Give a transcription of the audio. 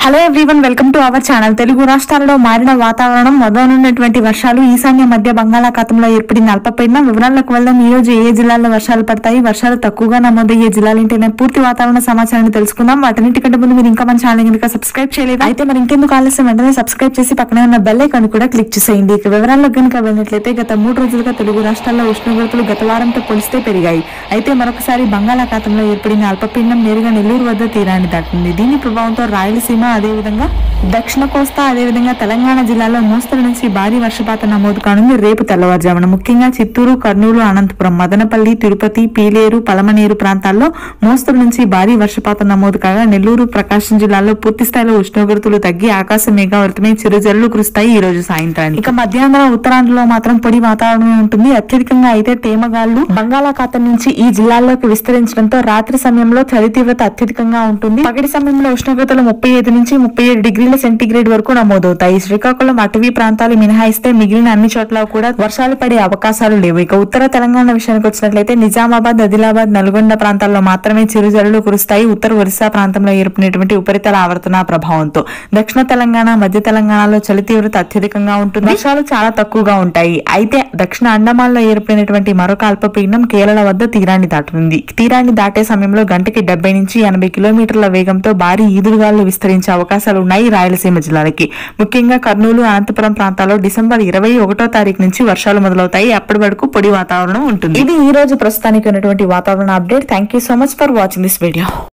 hello everyone welcome to our channel Telugu రాష్ట్రాలలో మారిన వాతావరణం మొదలైనటువంటి వర్షాలు ఈశాన్య మధ్య బంగాళాఖాతంలో ఏర్పడిన అల్పపీడనం వివరాలకు వెళ్దాం ఈ రోజు ఏ జిల్లాల్లో వర్షాలు పడతాయి వర్షాలు తక్కువగా నమోదయ్యే జిల్లాలేంటనే పూర్తి వాతావరణ సమాచారాన్ని తెలుసుకుందాం వాటన్నిటికంటే ముందు మీరు ఇంకా మన ఛానల్ కనుక సబ్స్క్రైబ్ చేయలేదు అయితే మరి ఇంకెందుకు ఆలస్యం వెంటనే సబ్స్క్రైబ్ చేసి పక్కనే ఉన్న బెల్ ఐకాన్ కూడా క్లిక్ చేసేయండి ఇక వివరాల్లో కనుక వెళ్ళినట్లయితే గత మూడు రోజులుగా తెలుగు రాష్ట్రాల్లో ఉష్ణోగ్రతలు గత వారంతో పోలిస్తే పెరిగాయి అయితే మరొకసారి బంగాళాఖాతంలో ఏర్పడిన అల్పపీడనం నేరుగా నెల్లూరు వద్ద తీరాన్ని దాటింది దీని ప్రభావంతో రాయలసీమ అదేవిధంగా దక్షిణ కోస్తా అదేవిధంగా తెలంగాణ జిల్లాలో మోస్తరు నుంచి భారీ వర్షపాతం నమోదు కానుంది రేపు తెల్లవారుజామున ముఖ్యంగా చిత్తూరు కర్నూలు అనంతపురం మదనపల్లి తిరుపతి పీలేరు పలమనేరు ప్రాంతాల్లో మోస్తరు నుంచి భారీ వర్షపాతం నమోదు కాగా నెల్లూరు ప్రకాశం జిల్లాలో పూర్తి స్థాయిలో ఉష్ణోగ్రతలు తగ్గి ఆకాశం మేఘావృతమై చిరుజల్లు కురుస్తాయి ఈ రోజు సాయంత్రానికి ఇక మధ్యాహ్నం ఉత్తరాంధ్రలో మాత్రం పొడి వాతావరణం ఉంటుంది అత్యధికంగా అయితే తేమగాళ్లు బంగాళాఖాతం నుంచి ఈ జిల్లాల్లోకి విస్తరించడంతో రాత్రి సమయంలో చలి తీవ్రత అత్యధికంగా ఉంటుంది పగటి సమయంలో ఉష్ణోగ్రతలు ముప్పై ఐదు నుంచి ముప్పై ఏడు డిగ్రీల సెంటీగ్రేడ్ వరకు నమోదవుతాయి శ్రీకాకుళం అటవీ ప్రాంతాలు మినహాయిస్తే మిగిలిన అన్ని చోట్ల కూడా వర్షాలు పడే అవకాశాలు లేవు ఇక ఉత్తర తెలంగాణ విషయానికి వచ్చినట్లయితే నిజామాబాద్ ఆదిలాబాద్ నల్గొండ ప్రాంతాల్లో మాత్రమే చిరుజల్లులు కురుస్తాయి ఉత్తర ఒరిస్సా ప్రాంతంలో ఏర్పడినటువంటి ఉపరితల ఆవర్తన ప్రభావంతో దక్షిణ తెలంగాణ మధ్య తెలంగాణలో చలి తీవ్రత అత్యధికంగా ఉంటుంది వర్షాలు చాలా తక్కువగా ఉంటాయి అయితే దక్షిణ అండమాన్లో ఏర్పడినటువంటి మరొక అల్పపీడనం కేరళ వద్ద తీరాన్ని దాటుతుంది తీరాన్ని దాటే సమయంలో గంటకి డెబ్బై నుంచి ఎనభై కిలోమీటర్ల వేగంతో భారీ ఈదురుగాలు విస్తరించే అవకాశాలు ఉన్నాయి రాయలసీమ జిల్లాలకి ముఖ్యంగా కర్నూలు అనంతపురం ప్రాంతాల్లో డిసెంబర్ ఇరవై ఒకటో తారీఖు నుంచి వర్షాలు మొదలవుతాయి అప్పటి వరకు పొడి వాతావరణం ఉంటుంది ఇది ఈ రోజు ప్రస్తుతానికి ఉన్నటువంటి వాతావరణ update thank you so much for watching this video